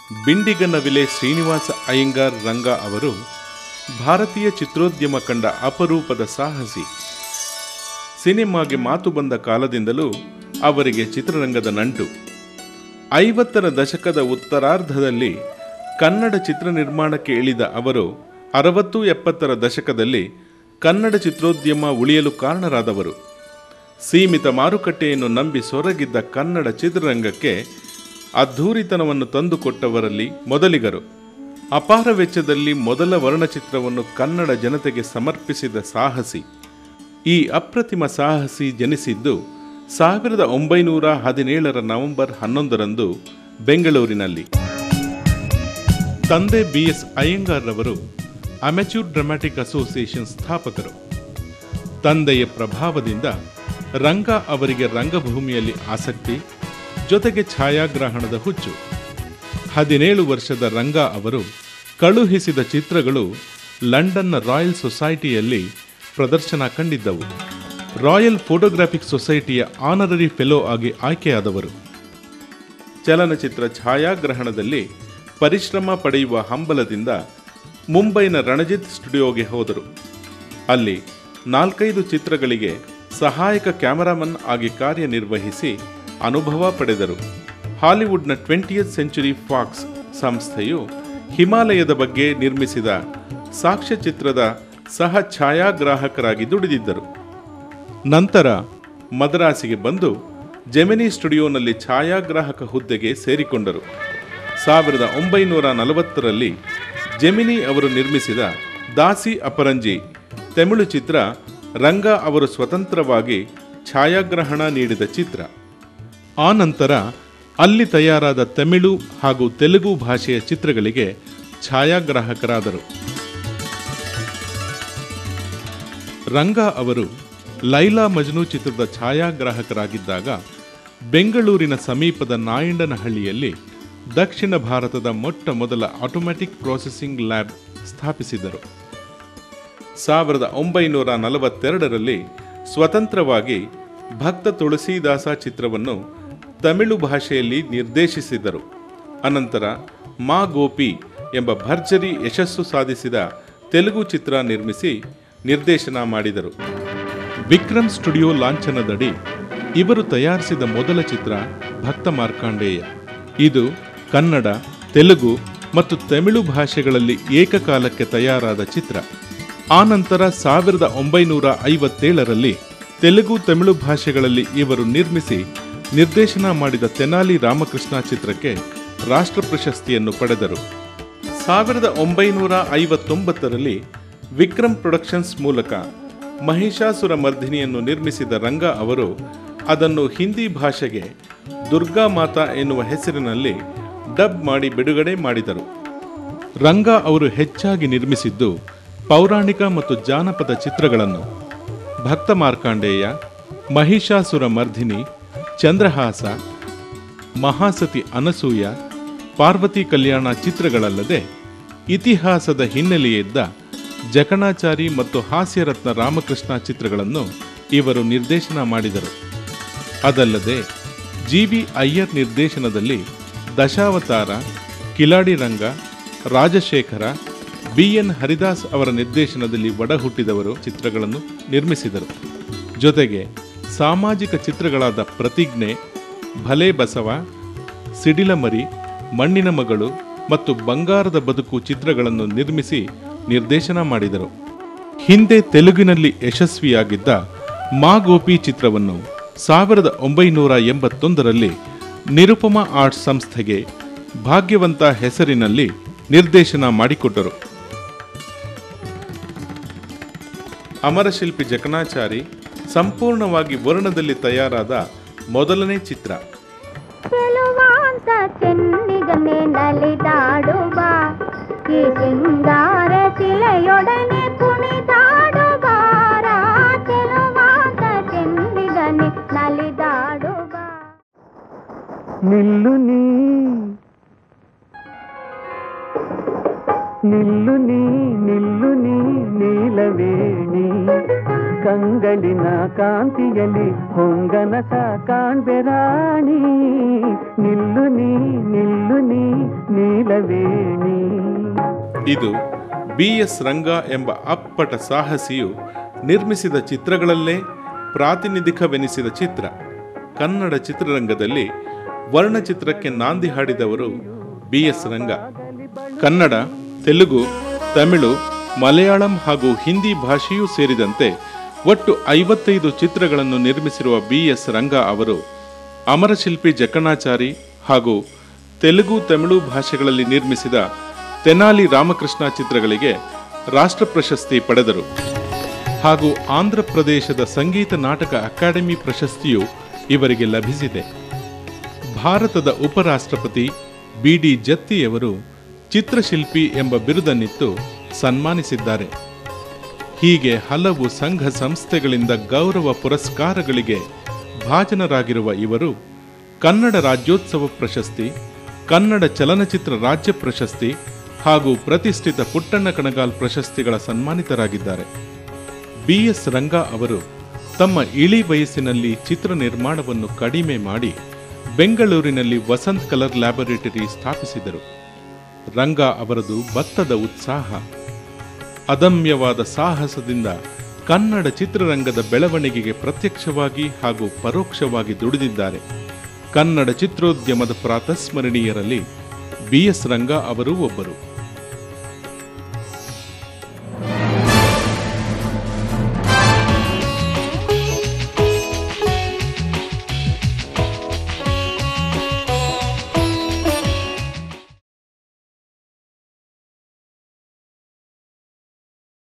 ಬಿಂಡಿಗನವಿಲೆ ಶ್ರೀನಿವಾಸ ಅಯ್ಯಂಗಾರ್ ರಂಗ ಅವರು ಭಾರತೀಯ ಚಿತ್ರೋದ್ಯಮ ಕಂಡ ಅಪರೂಪದ ಸಾಹಸಿ ಸಿನಿಮಾಗೆ ಮಾತು ಬಂದ ಕಾಲದಿಂದಲೂ ಅವರಿಗೆ ಚಿತ್ರರಂಗದ ನಂಟು ಐವತ್ತರ ದಶಕದ ಉತ್ತರಾರ್ಧದಲ್ಲಿ ಕನ್ನಡ ಚಿತ್ರ ನಿರ್ಮಾಣಕ್ಕೆ ಇಳಿದ ಅವರು ಅರವತ್ತು ಎಪ್ಪತ್ತರ ದಶಕದಲ್ಲಿ ಕನ್ನಡ ಚಿತ್ರೋದ್ಯಮ ಉಳಿಯಲು ಕಾರಣರಾದವರು ಸೀಮಿತ ಮಾರುಕಟ್ಟೆಯನ್ನು ನಂಬಿ ಸೊರಗಿದ್ದ ಕನ್ನಡ ಚಿತ್ರರಂಗಕ್ಕೆ ಅದ್ಧೂರಿತನವನ್ನು ತಂದುಕೊಟ್ಟವರಲ್ಲಿ ಮೊದಲಿಗರು ಅಪಾರ ವೆಚ್ಚದಲ್ಲಿ ಮೊದಲ ವರ್ಣಚಿತ್ರವನ್ನು ಕನ್ನಡ ಜನತೆಗೆ ಸಮರ್ಪಿಸಿದ ಸಾಹಸಿ ಈ ಅಪ್ರತಿಮ ಸಾಹಸಿ ಜನಿಸಿದ್ದು ಸಾವಿರದ ಒಂಬೈನೂರ ಹದಿನೇಳರ ನವೆಂಬರ್ ಹನ್ನೊಂದರಂದು ಬೆಂಗಳೂರಿನಲ್ಲಿ ತಂದೆ ಬಿ ಎಸ್ ಅಯ್ಯಂಗಾರ್ರವರು ಅಮೆಚ್ಯೂರ್ ಡ್ರಾಮ್ಯಾಟಿಕ್ ಅಸೋಸಿಯೇಷನ್ ಸ್ಥಾಪಕರು ತಂದೆಯ ಪ್ರಭಾವದಿಂದ ರಂಗ ಅವರಿಗೆ ರಂಗಭೂಮಿಯಲ್ಲಿ ಆಸಕ್ತಿ ಜೊತೆಗೆ ಛಾಯಾಗ್ರಹಣದ ಹುಚ್ಚು ಹದಿನೇಳು ವರ್ಷದ ರಂಗ ಅವರು ಕಳುಹಿಸಿದ ಚಿತ್ರಗಳು ಲಂಡನ್ನ ರಾಯಲ್ ಸೊಸೈಟಿಯಲ್ಲಿ ಪ್ರದರ್ಶನ ಕಂಡಿದ್ದವು ರಾಯಲ್ ಫೋಟೋಗ್ರಾಫಿಕ್ ಸೊಸೈಟಿಯ ಆನರರಿ ಫೆಲೋ ಆಗಿ ಆಯ್ಕೆಯಾದವರು ಚಲನಚಿತ್ರ ಛಾಯಾಗ್ರಹಣದಲ್ಲಿ ಪರಿಶ್ರಮ ಪಡೆಯುವ ಹಂಬಲದಿಂದ ಮುಂಬೈನ ರಣಜಿತ್ ಸ್ಟುಡಿಯೋಗೆ ಹೋದರು ಅಲ್ಲಿ ನಾಲ್ಕೈದು ಚಿತ್ರಗಳಿಗೆ ಸಹಾಯಕ ಕ್ಯಾಮರಾಮನ್ ಆಗಿ ಕಾರ್ಯನಿರ್ವಹಿಸಿ ಅನುಭವ ಪಡೆದರು ಹಾಲಿವುಡ್ನ ಟ್ವೆಂಟಿಯತ್ ಸೆಂಚುರಿ ಫಾಕ್ಸ್ ಸಂಸ್ಥೆಯು ಹಿಮಾಲಯದ ಬಗ್ಗೆ ನಿರ್ಮಿಸಿದ ಸಾಕ್ಷ್ಯಚಿತ್ರದ ಸಹ ಛಾಯಾಗ್ರಾಹಕರಾಗಿ ದುಡಿದಿದ್ದರು ನಂತರ ಮದ್ರಾಸಿಗೆ ಬಂದು ಜೆಮಿನಿ ಸ್ಟುಡಿಯೋನಲ್ಲಿ ಛಾಯಾಗ್ರಾಹಕ ಹುದ್ದೆಗೆ ಸೇರಿಕೊಂಡರು ಸಾವಿರದ ಒಂಬೈನೂರ ನಲವತ್ತರಲ್ಲಿ ಜೆಮಿನಿ ಅವರು ನಿರ್ಮಿಸಿದ ದಾಸಿ ಅಪರಂಜಿ ತಮಿಳು ಚಿತ್ರ ರಂಗ ಅವರು ಸ್ವತಂತ್ರವಾಗಿ ಛಾಯಾಗ್ರಹಣ ನೀಡಿದ ಚಿತ್ರ ಆ ನಂತರ ಅಲ್ಲಿ ತಯಾರಾದ ತಮಿಳು ಹಾಗೂ ತೆಲುಗು ಭಾಷೆಯ ಚಿತ್ರಗಳಿಗೆ ಛಾಯಾಗ್ರಾಹಕರಾದರು ರಂಗ ಅವರು ಲೈಲಾ ಮಜ್ನು ಚಿತ್ರದ ಛಾಯಾಗ್ರಾಹಕರಾಗಿದ್ದಾಗ ಬೆಂಗಳೂರಿನ ಸಮೀಪದ ನಾಯಂಡನಹಳ್ಳಿಯಲ್ಲಿ ದಕ್ಷಿಣ ಭಾರತದ ಮೊಟ್ಟ ಮೊದಲ ಆಟೋಮ್ಯಾಟಿಕ್ ಪ್ರಾಸೆಸಿಂಗ್ ಲ್ಯಾಬ್ ಸ್ಥಾಪಿಸಿದರು ಸಾವಿರದ ಒಂಬೈನೂರ ನಲವತ್ತೆರಡರಲ್ಲಿ ಸ್ವತಂತ್ರವಾಗಿ ಭಕ್ತ ತುಳಸೀದಾಸ ಚಿತ್ರವನ್ನು ತಮಿಳು ಭಾಷೆಯಲ್ಲಿ ನಿರ್ದೇಶಿಸಿದರು ಅನಂತರ ಮಾ ಗೋಪಿ ಎಂಬ ಭರ್ಜರಿ ಯಶಸ್ಸು ಸಾಧಿಸಿದ ತೆಲುಗು ಚಿತ್ರ ನಿರ್ಮಿಸಿ ನಿರ್ದೇಶನ ಮಾಡಿದರು ವಿಕ್ರಮ್ ಸ್ಟುಡಿಯೋ ಲಾಂಛನದಡಿ ಇವರು ತಯಾರಿಸಿದ ಮೊದಲ ಚಿತ್ರ ಭಕ್ತ ಮಾರ್ಕಾಂಡೇಯ ಇದು ಕನ್ನಡ ತೆಲುಗು ಮತ್ತು ತಮಿಳು ಭಾಷೆಗಳಲ್ಲಿ ಏಕಕಾಲಕ್ಕೆ ತಯಾರಾದ ಚಿತ್ರ ಆನಂತರ ಸಾವಿರದ ಒಂಬೈನೂರ ಐವತ್ತೇಳರಲ್ಲಿ ತೆಲುಗು ತಮಿಳು ಭಾಷೆಗಳಲ್ಲಿ ಇವರು ನಿರ್ಮಿಸಿ ನಿರ್ದೇಶನ ಮಾಡಿದ ತೆನಾಲಿ ರಾಮಕೃಷ್ಣ ಚಿತ್ರಕ್ಕೆ ರಾಷ್ಟ್ರ ಪ್ರಶಸ್ತಿಯನ್ನು ಪಡೆದರು ಸಾವಿರದ ಒಂಬೈನೂರ ಐವತ್ತೊಂಬತ್ತರಲ್ಲಿ ವಿಕ್ರಮ್ ಪ್ರೊಡಕ್ಷನ್ಸ್ ಮೂಲಕ ಮಹಿಷಾಸುರ ಮರ್ಧಿನಿಯನ್ನು ನಿರ್ಮಿಸಿದ ರಂಗ ಅವರು ಅದನ್ನು ಹಿಂದಿ ಭಾಷೆಗೆ ದುರ್ಗಾ ಮಾತಾ ಎನ್ನುವ ಹೆಸರಿನಲ್ಲಿ ಡಬ್ ಮಾಡಿ ಬಿಡುಗಡೆ ಮಾಡಿದರು ರಂಗ ಅವರು ಹೆಚ್ಚಾಗಿ ನಿರ್ಮಿಸಿದ್ದು ಪೌರಾಣಿಕ ಮತ್ತು ಜಾನಪದ ಚಿತ್ರಗಳನ್ನು ಭಕ್ತ ಮಾರ್ಕಾಂಡೇಯ ಮಹಿಷಾಸುರ ಮರ್ಧಿನಿ ಚಂದ್ರಹಾಸ ಮಹಾಸತಿ ಅನಸೂಯ ಪಾರ್ವತಿ ಕಲ್ಯಾಣ ಚಿತ್ರಗಳಲ್ಲದೆ ಇತಿಹಾಸದ ಹಿನ್ನೆಲೆಯಿದ್ದ ಜಕಣಾಚಾರಿ ಮತ್ತು ಹಾಸ್ಯರತ್ನ ರಾಮಕೃಷ್ಣ ಚಿತ್ರಗಳನ್ನು ಇವರು ನಿರ್ದೇಶನ ಮಾಡಿದರು ಅದಲ್ಲದೆ ಜಿ ವಿ ಅಯ್ಯರ್ ನಿರ್ದೇಶನದಲ್ಲಿ ದಶಾವತಾರ ಕಿಲಾಡಿ ರಂಗ ರಾಜಶೇಖರ ಬಿ ಎನ್ ಹರಿದಾಸ್ ಅವರ ನಿರ್ದೇಶನದಲ್ಲಿ ಒಡಹುಟ್ಟಿದವರು ಚಿತ್ರಗಳನ್ನು ನಿರ್ಮಿಸಿದರು ಜೊತೆಗೆ ಸಾಮಾಜಿಕ ಚಿತ್ರಗಳಾದ ಪ್ರತಿಜ್ಞೆ ಭಲೆ ಬಸವ ಸಿಡಿಲಮರಿ ಮಣ್ಣಿನ ಮಗಳು ಮತ್ತು ಬಂಗಾರದ ಬದುಕು ಚಿತ್ರಗಳನ್ನು ನಿರ್ಮಿಸಿ ನಿರ್ದೇಶನ ಮಾಡಿದರು ಹಿಂದೆ ತೆಲುಗಿನಲ್ಲಿ ಯಶಸ್ವಿಯಾಗಿದ್ದ ಮಾ ಗೋಪಿ ಚಿತ್ರವನ್ನು ಸಾವಿರದ ಒಂಬೈನೂರ ಎಂಬತ್ತೊಂದರಲ್ಲಿ ನಿರುಪಮ ಆರ್ಟ್ಸ್ ಸಂಸ್ಥೆಗೆ ಭಾಗ್ಯವಂತ ಹೆಸರಿನಲ್ಲಿ ನಿರ್ದೇಶನ ಮಾಡಿಕೊಟ್ಟರು ಅಮರಶಿಲ್ಪಿ ಜಕಣಾಚಾರಿ ಸಂಪೂರ್ಣವಾಗಿ ವರ್ಣದಲ್ಲಿ ತಯಾರಾದ ಮೊದಲನೇ ಚಿತ್ರ ಚೆಲುವಾಂತ ಚೆನ್ನಿಗನೆ ನಲಿದಾಡುವ ಈ ಸಿಂಗಾರ ಶಿಲೆಯೊಡನೆ ಕುಣಿದಾಡುವಾರ ಚೆಲುವಾಂತ ಚೆನ್ನಿಗನೆ ನಲಿದಾಡುವ నిల్లు నీ నిల్లు నీ నిల్లు నీ నీలవేణి ಕಂಗಳಿನ ಕಾಂತಿಯಲ್ಲಿ ಹೊಂಗನಸ ಕಾಣ್ಬೆ ರಾಣಿ ನಿಲ್ಲು ನೀ ನಿಲ್ಲು ನೀ ನೀಲವೇಣಿ ಇದು ಬಿ ಎಸ್ ರಂಗ ಎಂಬ ಅಪ್ಪಟ ಸಾಹಸಿಯು ನಿರ್ಮಿಸಿದ ಚಿತ್ರಗಳಲ್ಲೇ ಪ್ರಾತಿನಿಧಿಕವೆನಿಸಿದ ಚಿತ್ರ ಕನ್ನಡ ಚಿತ್ರರಂಗದಲ್ಲಿ ವರ್ಣಚಿತ್ರಕ್ಕೆ ನಾಂದಿ ಹಾಡಿದವರು ಬಿ ಎಸ್ ರಂಗ ಕನ್ನಡ ತೆಲುಗು ತಮಿಳು ಮಲಯಾಳಂ ಹಾಗೂ ಹಿಂದಿ ಭಾಷೆಯೂ ಸೇರಿದಂತೆ ಒಟ್ಟು ಐವತ್ತೈದು ಚಿತ್ರಗಳನ್ನು ನಿರ್ಮಿಸಿರುವ ಬಿ ಎಸ್ ರಂಗ ಅವರು ಅಮರಶಿಲ್ಪಿ ಜಕಣಾಚಾರಿ ಹಾಗೂ ತೆಲುಗು ತಮಿಳು ಭಾಷೆಗಳಲ್ಲಿ ನಿರ್ಮಿಸಿದ ತೆನಾಲಿ ರಾಮಕೃಷ್ಣ ಚಿತ್ರಗಳಿಗೆ ರಾಷ್ಟ್ರ ಪ್ರಶಸ್ತಿ ಪಡೆದರು ಹಾಗೂ ಆಂಧ್ರ ಪ್ರದೇಶದ ಸಂಗೀತ ನಾಟಕ ಅಕಾಡೆಮಿ ಪ್ರಶಸ್ತಿಯು ಇವರಿಗೆ ಲಭಿಸಿದೆ ಭಾರತದ ಉಪರಾಷ್ಟ್ರಪತಿ ಬಿ ಡಿ ಜತ್ತಿಯವರು ಚಿತ್ರಶಿಲ್ಪಿ ಎಂಬ ಬಿರುದನ್ನಿತ್ತು ಸನ್ಮಾನಿಸಿದ್ದಾರೆ ಹೀಗೆ ಹಲವು ಸಂಘ ಸಂಸ್ಥೆಗಳಿಂದ ಗೌರವ ಪುರಸ್ಕಾರಗಳಿಗೆ ಭಾಜನರಾಗಿರುವ ಇವರು ಕನ್ನಡ ರಾಜ್ಯೋತ್ಸವ ಪ್ರಶಸ್ತಿ ಕನ್ನಡ ಚಲನಚಿತ್ರ ರಾಜ್ಯ ಪ್ರಶಸ್ತಿ ಹಾಗೂ ಪ್ರತಿಷ್ಠಿತ ಪುಟ್ಟಣ್ಣ ಕಣಗಾಲ್ ಪ್ರಶಸ್ತಿಗಳ ಸನ್ಮಾನಿತರಾಗಿದ್ದಾರೆ ಬಿ ಎಸ್ ರಂಗ ಅವರು ತಮ್ಮ ಇಳಿ ವಯಸ್ಸಿನಲ್ಲಿ ಚಿತ್ರ ನಿರ್ಮಾಣವನ್ನು ಕಡಿಮೆ ಮಾಡಿ ಬೆಂಗಳೂರಿನಲ್ಲಿ ವಸಂತ್ ಕಲರ್ ಲ್ಯಾಬೊರೇಟರಿ ಸ್ಥಾಪಿಸಿದರು ರಂಗ ಅವರದು ಭತ್ತದ ಉತ್ಸಾಹ ಅದಮ್ಯವಾದ ಸಾಹಸದಿಂದ ಕನ್ನಡ ಚಿತ್ರರಂಗದ ಬೆಳವಣಿಗೆಗೆ ಪ್ರತ್ಯಕ್ಷವಾಗಿ ಹಾಗೂ ಪರೋಕ್ಷವಾಗಿ ದುಡಿದಿದ್ದಾರೆ ಕನ್ನಡ ಚಿತ್ರೋದ್ಯಮದ ಪ್ರಾತಸ್ಮರಣೀಯರಲ್ಲಿ ಬಿ ಎಸ್ ರಂಗ ಅವರೂ ಒಬ್ಬರು